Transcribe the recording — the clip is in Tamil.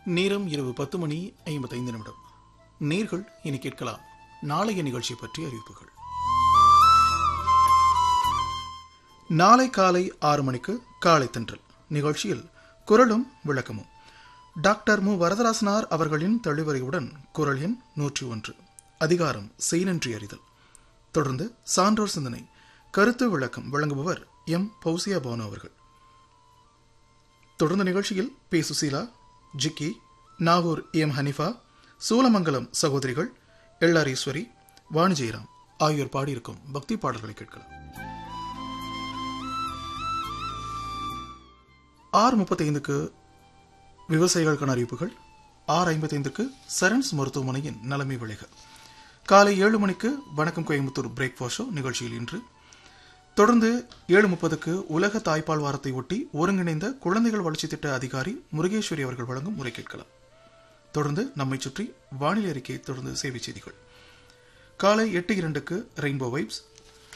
நேரம் இரவு பத்து மணி ஐம்பத்தைந்து நிமிடம் நேர்கள் இனி கேட்கலாம் நாளைய நிகழ்ச்சி பற்றிய அறிவிப்புகள் நாளை காலை ஆறு மணிக்கு காலை தென்றல் நிகழ்ச்சியில் குரலும் விளக்கமும் டாக்டர் மு வரதராசனார் அவர்களின் தெளிவுரையுடன் குரல் எண் நூற்றி ஒன்று அதிகாரம் செய்நன்றி அறிதல் தொடர்ந்து சான்றோர் சிந்தனை கருத்து விளக்கம் வழங்குபவர் எம் பௌசியா பானு அவர்கள் தொடர்ந்த நிகழ்ச்சியில் பி சுசீலா ஜிக்கி நாகூர் எம் ஹனிஃபா சூலமங்கலம் சகோதரிகள் எல்ஆர் ஈஸ்வரி வாணி ஜெயராம் ஆகியோர் பாடியிருக்கும் பக்தி பாடல்களை கேட்கலாம் ஆறு முப்பத்தைந்துக்கு விவசாயிகளுக்கான அறிவிப்புகள் ஆறு ஐம்பத்தைந்துக்கு சரண்ஸ் மருத்துவமனையின் நலமை விளைக காலை ஏழு மணிக்கு வணக்கம் கோயம்புத்தூர் பிரேக்ஃபாஸ்ட் ஷோ நிகழ்ச்சியில் இன்று தொடர்ந்து ஏழு முப்பதுக்கு உலக தாய்ப்பால் வாரத்தை ஒட்டி ஒருங்கிணைந்த குழந்தைகள் வளர்ச்சி திட்ட அதிகாரி முருகேஸ்வரி அவர்கள் வழங்கும் முறை கேட்கலாம் தொடர்ந்து நம்மை சுற்றி வானிலை அறிக்கையை தொடர்ந்து சேவை செய்திகள் காலை எட்டு இரண்டுக்கு ரெயின்போ வைப்ஸ்